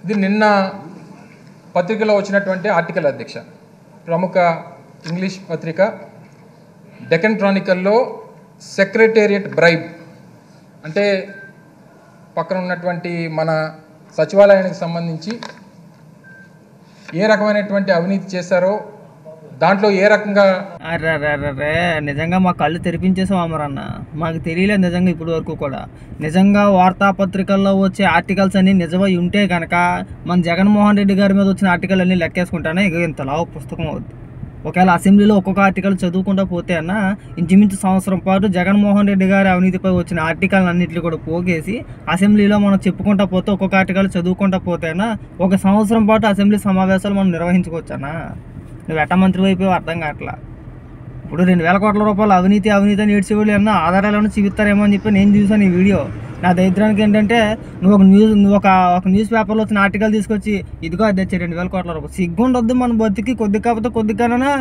ఇది నిన్న పత్రికలో వచ్చినటువంటి ఆర్టికల్ అధ్యక్ష ప్రముఖ ఇంగ్లీష్ పత్రిక డెకన్ క్రానికల్లో సెక్రటేరియట్ బ్రైబ్ అంటే పక్కన ఉన్నటువంటి మన సచివాలయానికి సంబంధించి ఏ రకమైనటువంటి అవినీతి చేశారో దాంట్లో ఏ రకంగా అర్రర్రర్రే నిజంగా మా కళ్ళు తెరిపించేసాం అమరన్న మాకు తెలియలేదు నిజంగా ఇప్పటి వరకు కూడా నిజంగా వార్తాపత్రికల్లో వచ్చే ఆర్టికల్స్ అన్ని నిజమై ఉంటే కనుక మన జగన్మోహన్ రెడ్డి గారి మీద వచ్చిన ఆర్టికల్ అన్ని లెక్కేసుకుంటానే ఇక ఇంత లావు పుస్తకం అవుద్ది ఒకవేళ అసెంబ్లీలో ఒక్కొక్క ఆర్టికల్ చదువుకుంటా పోతే అన్న ఇంచుమించు సంవత్సరం పాటు జగన్మోహన్ రెడ్డి గారి అవినీతిపై వచ్చిన ఆర్టికల్ అన్నింటినీ కూడా పోగేసి అసెంబ్లీలో మనం చెప్పుకుంటా పోతే ఒక్కొక్క ఆర్టికల్ చదువుకుంటా పోతే అన్న ఒక సంవత్సరం పాటు అసెంబ్లీ సమావేశాలు మనం నిర్వహించుకోవచ్చన్నా నువ్వు ఎట్ట మంత్రి అయిపోయావు అర్థం కావట్లా ఇప్పుడు రెండు వేల కోట్ల రూపాయలు అవినీతి అవినీతి అని ఏడ్చేవాళ్ళు ఏమన్నా ఆధారాలను చూపిస్తారేమో అని చెప్పి నేను చూసాను ఈ వీడియో నా దరిద్రానికి ఏంటంటే నువ్వు ఒక న్యూస్ నువ్వు ఒక ఒక న్యూస్ పేపర్లో వచ్చిన ఆర్టికల్ తీసుకొచ్చి ఇదిగో అది తెచ్చి రెండు వేల కోట్ల రూపాయలు సిగ్గుండొద్దు మన బతికి కొద్ది కాకపోతే కొద్ది కానా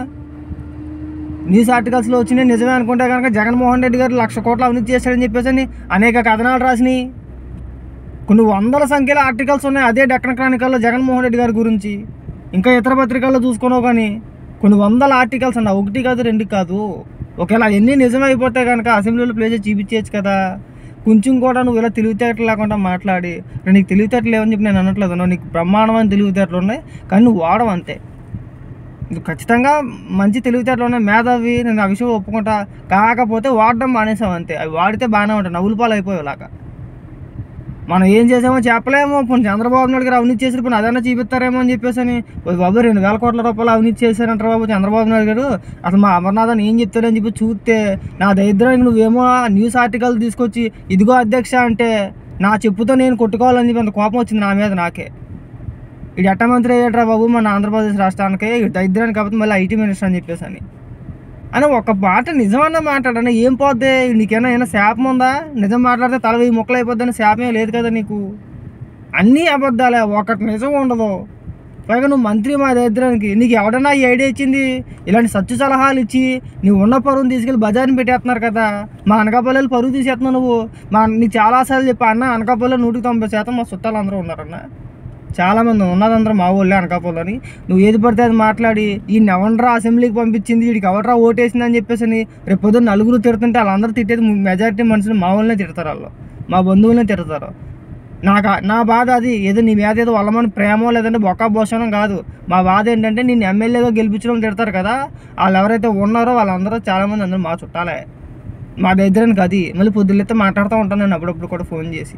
న్యూస్ ఆర్టికల్స్లో వచ్చినాయి నిజమే అనుకుంటే కనుక జగన్మోహన్ రెడ్డి గారు లక్ష కోట్ల అవినీతి చేశాడని చెప్పేసి అని అనేక కథనాలు రాసినాయి కొన్ని వందల సంఖ్యలో ఆర్టికల్స్ ఉన్నాయి అదే డక్కన క్రానికల్లో జగన్మోహన్ రెడ్డి గారి గురించి ఇంకా ఇతర పత్రికల్లో చూసుకున్నావు కానీ కొన్ని వందల ఆర్టికల్స్ అన్న ఒకటి కాదు రెండు కాదు ఒకవేళ అవన్నీ నిజమైపోతే కనుక అసెంబ్లీలో ప్లేస్ చూపించవచ్చు కదా కొంచెం కూడా నువ్వు ఇలా తెలివితేటలు లేకుండా మాట్లాడి "రే, నీకు తెలివితేటలు లేవని చెప్పి నేను అనట్లేదు నువ్వు నీకు బ్రహ్మాండమైన తెలివితేటలు ఉన్నాయి కానీ నువ్వు వాడవు అంతే ఇది ఖచ్చితంగా మంచి తెలివితేటలు ఉన్నాయి మేధావి నేను ఆ విషయం ఒప్పుకుంటా కాకపోతే వాడడం మానేసాం అంతే అవి వాడితే బాగానే ఉంటాయి నవ్వుల పాలు అయిపోయావు ఇలాగా మనం ఏం చేసామో చెప్పలేమో ఇప్పుడు చంద్రబాబు నాయుడు గారు అవినీతి చేసి ఇప్పుడు అదన్నా చూపిస్తారేమో అని చెప్పేసి అని "ఓయ్ బాబు రెండు వేల కోట్ల రూపాయలు అవినీతి చేశారంటారు బాబు చంద్రబాబు నాయుడు గారు అసలు మా అమర్నాథ్ అని ఏం చెప్తారని చెప్పి చూస్తే నా దరిద్రానికి నువ్వేమో న్యూస్ ఆర్టికల్ తీసుకొచ్చి ఇదిగో అధ్యక్ష అంటే నా చెప్పుతో నేను కొట్టుకోవాలని చెప్పి అంత కోపం వచ్చింది నా మీద నాకే ఇది ఎట్ట మంత్రి అయ్యాడ్రా బాబు మన ఆంధ్రప్రదేశ్ రాష్ట్రానికి ఈ దరిద్రానికి కాబట్టి మళ్ళీ ఐటీ మినిస్టర్ అని చెప్పేసి అని అని ఒక మాట నిజమన్న మాట్లాడన్నా ఏం పోద్ది నీకేమైనా ఏమైనా శాపం ఉందా నిజం మాట్లాడితే తల వెయ్యి మొక్కలు అయిపోద్దని శాపం ఏం లేదు కదా నీకు అన్నీ అబద్ధాలే ఒకటి నిజం ఉండదు పైగా నువ్వు మంత్రి మా దరిద్రానికి నీకు ఎవడన్నా ఈ ఐడియా ఇచ్చింది ఇలాంటి సచ్చు సలహాలు ఇచ్చి నువ్వు ఉన్న పరువుని తీసుకెళ్ళి బజార్ని పెట్టేస్తున్నారు కదా మా అనకాపల్లెలు పరువు తీసేస్తున్నావు నువ్వు మా నీకు చాలాసార్లు చెప్పి అన్న అనకాపల్లె నూటికి తొంభై శాతం మా చుట్టాలు అందరూ ఉన్నారన్న చాలామంది ఉన్నదందరూ మా ఊళ్ళే అనకాపల్లని నువ్వు ఏది పడితే అది మాట్లాడి ఈ ఎవడరా అసెంబ్లీకి పంపించింది వీడికి ఎవడరా ఓటేసింది అని చెప్పేసి అని రేపు పొద్దున్న నలుగురు తిడుతుంటే వాళ్ళందరూ తిట్టేది మెజారిటీ మనుషులు మా ఊళ్ళనే తిడతారు వాళ్ళు మా బంధువులనే తిడతారు నాకు నా బాధ అది ఏదో నీ మీద ఏదో వాళ్ళమని ప్రేమ లేదంటే బొక్క భోషణం కాదు మా బాధ ఏంటంటే నేను ఎమ్మెల్యేగా గెలిపించడం తిడతారు కదా వాళ్ళు ఎవరైతే ఉన్నారో వాళ్ళందరూ చాలామంది అందరూ మా చుట్టాలే మా దగ్గరానికి అది మళ్ళీ పొద్దులైతే మాట్లాడుతూ ఉంటాను నేను అప్పుడప్పుడు కూడా ఫోన్ చేసి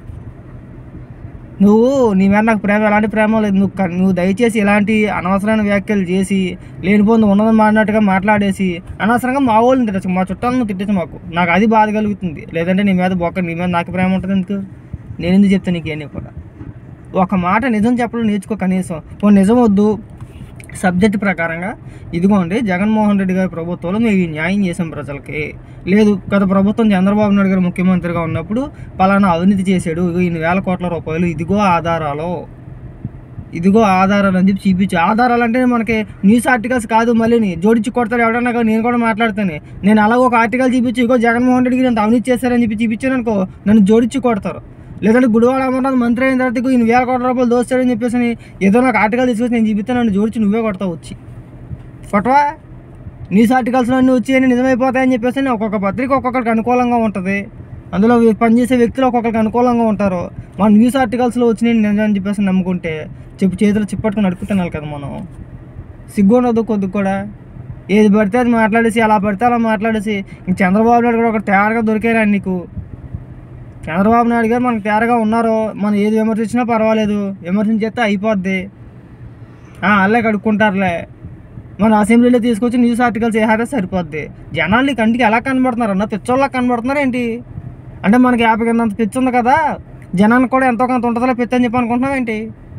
నువ్వు నీ మీద నాకు ప్రేమ ఎలాంటి ప్రేమ లేదు నువ్వు క- నువ్వు దయచేసి ఇలాంటి అనవసరమైన వ్యాఖ్యలు చేసి లేనిపోయింది ఉన్నది మాడినట్టుగా మాట్లాడేసి అనవసరంగా మా వాళ్ళని తిట్టచ్చు మా చుట్టాలను నువ్వు తిట్టచ్చు మాకు నాకు అది బాధ కలుగుతుంది లేదంటే నీ మీద బొక్క నీ మీద నాకు ప్రేమ ఉంటుంది ఎందుకు నేను ఎందుకు చెప్తాను నీకేని కూడా ఒక మాట నిజం చెప్పడం నేర్చుకో కనీసం పోనీ నిజం వద్దు సబ్జెక్ట్ ప్రకారంగా ఇదిగోండి జగన్మోహన్ రెడ్డి గారి ప్రభుత్వంలో మేము ఈ న్యాయం చేసాం ప్రజలకి లేదు గత ప్రభుత్వం చంద్రబాబు నాయుడు గారు ముఖ్యమంత్రిగా ఉన్నప్పుడు పలానా అవినీతి చేశాడు ఇగో ఇన్ని వేల కోట్ల రూపాయలు ఇదిగో ఆధారాలు ఇదిగో ఆధారాలు అని చెప్పి చూపించు ఆధారాలు అంటే మనకి న్యూస్ ఆర్టికల్స్ కాదు మళ్ళీ జోడించి కొడతారు ఎవడన్నా కానీ నేను కూడా మాట్లాడతాను నేను అలాగ ఒక ఆర్టికల్ చూపించి ఇగో జగన్మోహన్ రెడ్డి గారు ఇంత అవినీతి చేశారని చెప్పి చూపించాను అనుకో నన్ను జోడించి కొడతారు లేదంటే గుడివాడ అమర్నాథ్ మంత్రి అయిన తర్వాత ఇగో ఇన్ని వేల కోట్ల రూపాయలు దోస్తాడని చెప్పేసి అని ఏదో నాకు ఆర్టికల్ తీసుకొచ్చి నేను చూపిస్తే నన్ను జోడించి నువ్వే కొడతావు వచ్చి ఫోటోవా న్యూస్ ఆర్టికల్స్లో అన్నీ వచ్చి అని నిజమైపోతాయని చెప్పేసి అని ఒక్కొక్క పత్రిక ఒక్కొక్కరికి అనుకూలంగా ఉంటుంది అందులో పనిచేసే వ్యక్తులు ఒక్కొక్కరికి అనుకూలంగా ఉంటారు మన న్యూస్ ఆర్టికల్స్లో వచ్చినాయి నిజం అని చెప్పేసి నమ్ముకుంటే చెప్పు చేతులు చిప్పట్టుకుని నడుపుతున్నాను కదా మనం సిగ్గు ఉండదు కొద్ది కూడా ఏది పడితే అది మాట్లాడేసి అలా పడితే అలా మాట్లాడేసి ఇంక చంద్రబాబు నాయుడు కూడా ఒక తేరగా దొరికారా నీకు చంద్రబాబు నాయుడు గారు మనకు తేరగా ఉన్నారు మనం ఏది విమర్శించినా పర్వాలేదు విమర్శించేస్తే అయిపోద్ది ఆ, అల్లే కడుక్కుంటారులే మన అసెంబ్లీలో తీసుకొచ్చి న్యూస్ ఆర్టికల్స్ వేసారే సరిపోద్ది జనాలు నీ కంటికి ఎలా కనబడుతున్నారు అన్న పిచ్చోళ్ళ కనబడుతున్నారు ఏంటి అంటే మనకి యాభై కింద అంత పిచ్చి ఉంది కదా జనానికి కూడా ఎంతో కొంత ఉంటుందో పిచ్చి అని చెప్పి అనుకుంటున్నావు ఏంటి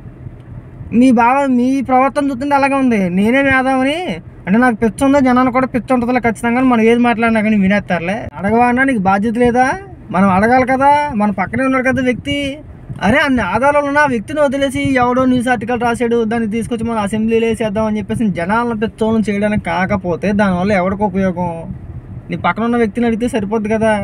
మీ బావ మీ ప్రవర్తన చూస్తుంటే అలాగే ఉంది నేనే మేధావని అంటే నాకు పిచ్చి ఉందో జనానికి కూడా పిచ్చి ఉంటుందిలే ఖచ్చితంగా మనం ఏది మాట్లాడినా కానీ వినేస్తారులే అడగవా అన్నా నీకు బాధ్యత లేదా మనం అడగాలి కదా మన పక్కనే ఉన్నాడు కదా వ్యక్తి అరే అన్ని ఆధారాలు ఉన్న ఆ వ్యక్తిని వదిలేసి ఎవడో న్యూస్ ఆర్టికల్ రాశాడు దాన్ని తీసుకొచ్చి మనం అసెంబ్లీలో వేసేద్దాం అని చెప్పేసి జనాలను పిచ్చోళ్ళని చేయడానికి కాకపోతే దానివల్ల ఎవరికి ఉపయోగం నీ పక్కన ఉన్న వ్యక్తిని అడిగితే సరిపోద్ది కదా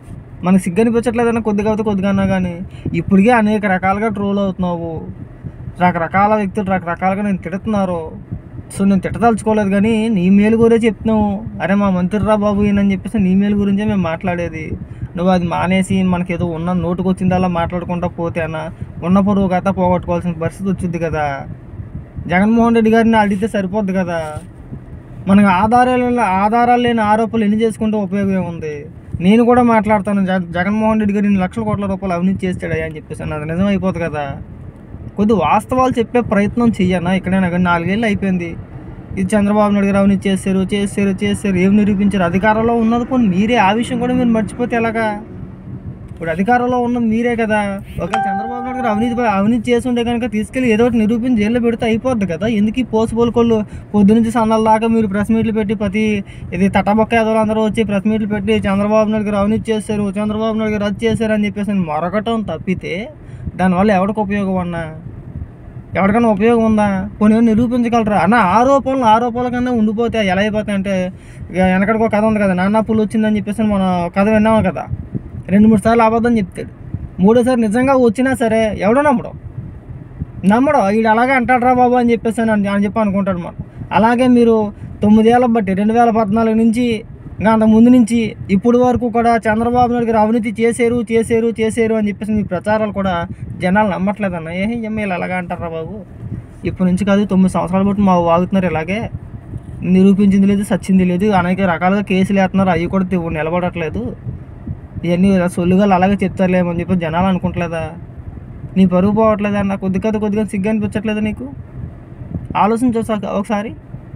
మనకు సిగ్గు అనిపించట్లేదన్న కొద్దిగా అవుతే కొద్దిగా అన్నా కానీ ఇప్పటికే అనేక రకాలుగా ట్రోల్ అవుతున్నావు రకరకాల వ్యక్తులు రకరకాలుగా నేను తిడుతున్నారు సో నేను తిట్టదలుచుకోలేదు కానీ నీ మేలు గురే చెప్తున్నావు అరే మా మంత్రిరా బాబు ఈయనని చెప్పేసి నీ మేలు గురించే మేము మాట్లాడేది నువ్వు అది మానేసి మనకేదో ఉన్న నోటుకు వచ్చిందల్లా మాట్లాడుకుంటా పోతే అన్న ఉన్న పొరుగు కథ పోగొట్టుకోవాల్సిన పరిస్థితి వచ్చింది కదా జగన్మోహన్ రెడ్డి గారిని అడిగితే సరిపోద్ది కదా మనకు ఆధారాలు ఆధారాలు లేని ఆరోపణలు ఎన్ని చేసుకుంటే ఉపయోగం ఏముంది నేను కూడా మాట్లాడతాను జగ జగన్మోహన్ రెడ్డి గారు ఇన్ని లక్షల కోట్ల రూపాయలు అవినీతి చేస్తాడయ్యా అని చెప్పేసి అది నిజం అయిపోతుంది కదా కొద్ది వాస్తవాలు చెప్పే ప్రయత్నం చెయ్యన్నా ఇక్కడైనా కానీ నాలుగేళ్ళు అయిపోయింది ఇది చంద్రబాబు నాయుడు గారు అవినీతి చేశారు చేశారు చేశారు ఏం నిరూపించారు అధికారంలో ఉన్నది కొన్ని మీరే ఆ విషయం కూడా మీరు మర్చిపోతే ఎలాగా ఇప్పుడు అధికారంలో ఉన్నది మీరే కదా ఒకవేళ చంద్రబాబు నాయుడు గారు అవినీతి అవినీతి చేసి ఉంటే కనుక తీసుకెళ్ళి ఏదో ఒకటి నిరూపించి జైల్లో పెడితే అయిపోద్ది కదా ఎందుకు ఈ పోసుపోలుకోళ్ళు పొద్దు నుంచి సన్నాల దాకా మీరు ప్రెస్ మీట్లు పెట్టి ప్రతి ఇది తటబొక్క ఎదలు అందరూ వచ్చి ప్రెస్ మీట్లు పెట్టి చంద్రబాబు నాయుడు గారు అవినీతి చేశారు చంద్రబాబు నాయుడు గారు అది చేశారు అని చెప్పేసి మరొకటం తప్పితే దానివల్ల ఎవరికి ఉపయోగం అన్నా ఎవరికైనా ఉపయోగం ఉందా కొన్ని ఏమైనా నిరూపించగలరా అన్న ఆరోపణలు ఆరోపణల కన్నా ఉండిపోతే ఎలా అయిపోతాయి అంటే ఇక వెనకడికి ఒక కథ ఉంది కదా నాన్న పుల్లు వచ్చిందని చెప్పేసి మనం కథ విన్నాము కదా రెండు మూడు సార్లు అబద్ధం చెప్తాడు మూడోసారి నిజంగా వచ్చినా సరే ఎవడో నమ్మడం నమ్మడం వీడు అలాగే అంటాడురా బాబు అని చెప్పేసి అని అని చెప్పి అనుకుంటాడు మనం అలాగే మీరు తొమ్మిదేళ్ళ బట్టి రెండు వేల పద్నాలుగు నుంచి ఇంకా అంత ముందు నుంచి ఇప్పుడు వరకు కూడా చంద్రబాబు నాయుడు గారు అవినీతి చేశారు చేశారు చేశారు అని చెప్పేసి మీ ప్రచారాలు కూడా జనాలు నమ్మట్లేదన్న ఏ ఎమ్మెల్యే అలాగా అంటారా బాబు ఇప్పటి నుంచి కాదు తొమ్మిది సంవత్సరాలు బట్టి మా వాగుతున్నారు ఇలాగే నిరూపించింది లేదు సచ్చింది లేదు అనేక రకాలుగా కేసులు వేస్తున్నారు అవి కూడా తి- నిలబడట్లేదు ఇవన్నీ సొల్లుగాలు అలాగే చెప్తారులేమని చెప్పి జనాలు అనుకుంటలేదా నీ పరుగు పోవట్లేదా అన్న కొద్ది కొద్ది కొద్దిగా సిగ్గు అనిపించట్లేదా నీకు ఆలోచించు ఒకసా- ఒకసారి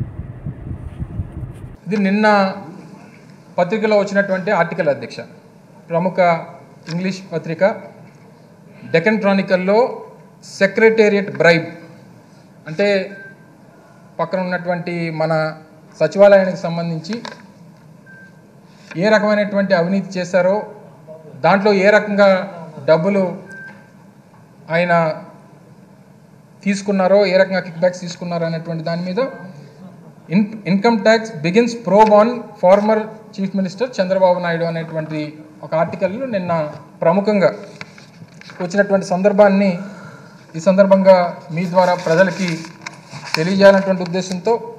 ఇది నిన్న పత్రికలో వచ్చినటువంటి ఆర్టికల్ అధ్యక్ష ప్రముఖ ఇంగ్లీష్ పత్రిక డెకన్ క్రానికల్లో సెక్రటేరియట్ బ్రైబ్ అంటే పక్కన ఉన్నటువంటి మన సచివాలయానికి సంబంధించి ఏ రకమైనటువంటి అవినీతి చేశారో దాంట్లో ఏ రకంగా డబ్బులు ఆయన తీసుకున్నారో ఏ రకంగా కిక్ బ్యాక్స్ తీసుకున్నారో అనేటువంటి దాని మీద in income tax begins probe on former chief minister Chandrababu Naidu అనేటువంటి ఒక ఆర్టికల్ను నిన్న ప్రముఖంగా వచ్చినటువంటి సందర్భాన్ని ఈ సందర్భంగా మీ ద్వారా ప్రజలకి తెలియజేయాలన్నటువంటి ఉద్దేశంతో